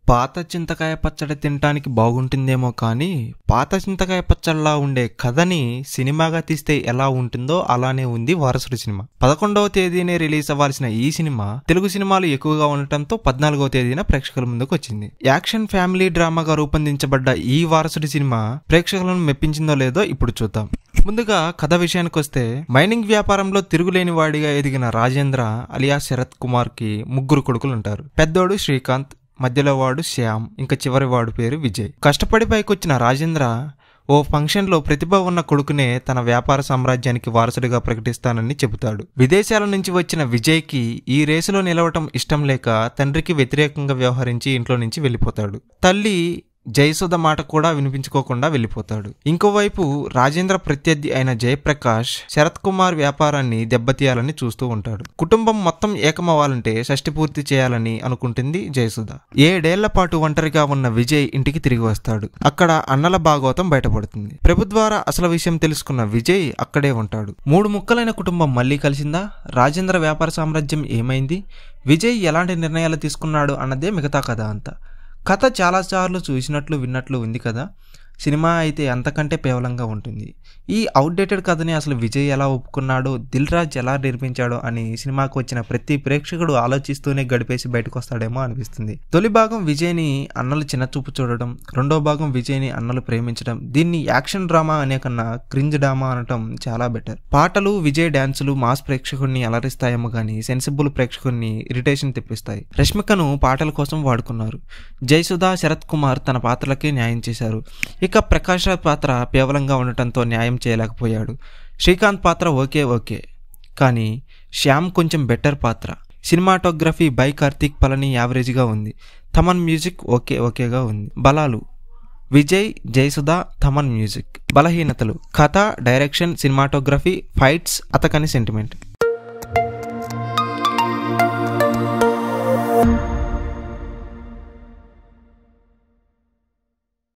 పాత చింతకాయ పచ్చడి తినటానికి బాగుంటుందేమో కానీ పాత చింతకాయ పచ్చడిలా ఉండే కథని సినిమాగా తీస్తే ఎలా ఉంటుందో అలానే ఉంది వారసుడు సినిమా పదకొండవ తేదీనే రిలీజ్ అవ్వాల్సిన ఈ సినిమా తెలుగు సినిమాలు ఎక్కువగా ఉండటంతో పద్నాలుగవ తేదీన ప్రేక్షకుల ముందుకు వచ్చింది యాక్షన్ ఫ్యామిలీ డ్రామాగా రూపొందించబడ్డ ఈ వారసుడి సినిమా ప్రేక్షకులను మెప్పించిందో లేదో ఇప్పుడు చూద్దాం ముందుగా కథ విషయానికి వస్తే మైనింగ్ వ్యాపారంలో తిరుగులేని వాడిగా ఎదిగిన రాజేంద్ర అలియా శరత్ కుమార్ కి ముగ్గురు కొడుకులు ఉంటారు పెద్దోడు శ్రీకాంత్ మధ్యలో వాడు శ్యామ్ ఇంకా చివరి వాడు పేరు విజయ్ కష్టపడి పైకొచ్చిన రాజేంద్ర ఓ ఫంక్షన్లో ప్రతిభ ఉన్న కొడుకునే తన వ్యాపార సామ్రాజ్యానికి వారసుడిగా ప్రకటిస్తానని చెబుతాడు విదేశాల నుంచి వచ్చిన విజయ్కి ఈ రేసులో నిలవటం ఇష్టం లేక తండ్రికి వ్యతిరేకంగా వ్యవహరించి ఇంట్లో నుంచి వెళ్ళిపోతాడు తల్లి జయసుధ మాట కూడా వినిపించుకోకుండా వెళ్ళిపోతాడు ఇంకోవైపు రాజేంద్ర ప్రత్యర్థి అయిన జయప్రకాష్ శరత్ కుమార్ వ్యాపారాన్ని దెబ్బతీయాలని చూస్తూ ఉంటాడు కుటుంబం మొత్తం ఏకమవ్వాలంటే షష్టి పూర్తి చేయాలని అనుకుంటుంది జయసుధ ఏడేళ్ల పాటు ఒంటరిగా ఉన్న విజయ్ ఇంటికి తిరిగి వస్తాడు అక్కడ అన్నల భాగవతం బయటపడుతుంది ప్రభు ద్వారా అసలు విషయం తెలుసుకున్న విజయ్ అక్కడే ఉంటాడు మూడు ముక్కలైన కుటుంబం మళ్ళీ కలిసిందా రాజేంద్ర వ్యాపార సామ్రాజ్యం ఏమైంది విజయ్ ఎలాంటి నిర్ణయాలు తీసుకున్నాడు అన్నదే మిగతా కథ అంతా కథ చాలాసార్లు చూసినట్లు విన్నట్లు ఉంది కదా సినిమా అయితే అంతకంటే పేవలంగా ఉంటుంది ఈ అవుట్డేటెడ్ కథని అసలు విజయ్ ఎలా ఒప్పుకున్నాడో దిల్ రాజ్ ఎలా నిర్మించాడో అని సినిమాకు వచ్చిన ప్రతి ప్రేక్షకుడు ఆలోచిస్తూనే గడిపేసి బయటకు వస్తాడేమో అనిపిస్తుంది తొలి భాగం విజయ్ని అన్నలు చిన్నచూపు చూడడం రెండో భాగం విజయ్ని అన్నలు ప్రేమించడం దీన్ని యాక్షన్ డ్రామా అనే కన్నా క్రింజ్ డ్రామా అనటం చాలా బెటర్ పాటలు విజయ్ డాన్సులు మాస్ ప్రేక్షకుడిని అలరిస్తాయేమో కానీ సెన్సిబుల్ ప్రేక్షకుడిని ఇరిటేషన్ తెప్పిస్తాయి రష్మికను పాటల కోసం వాడుకున్నారు జయసుధా శరత్ కుమార్ తన పాత్రలకే న్యాయం చేశారు ఇక ప్రకాష్ రాజ్ పాత్ర పేవలంగా ఉండటంతో న్యాయం చేయలేకపోయాడు శ్రీకాంత్ పాత్ర ఓకే ఓకే కానీ శ్యామ్ కొంచెం బెటర్ పాత్ర సినిమాటోగ్రఫీ బై కార్తీక్ పలని యావరేజ్గా ఉంది తమన్ మ్యూజిక్ ఓకే ఓకేగా ఉంది బలాలు విజయ్ జయసుధ థమన్ మ్యూజిక్ బలహీనతలు కథ డైరెక్షన్ సినిమాటోగ్రఫీ ఫైట్స్ అతకని సెంటిమెంట్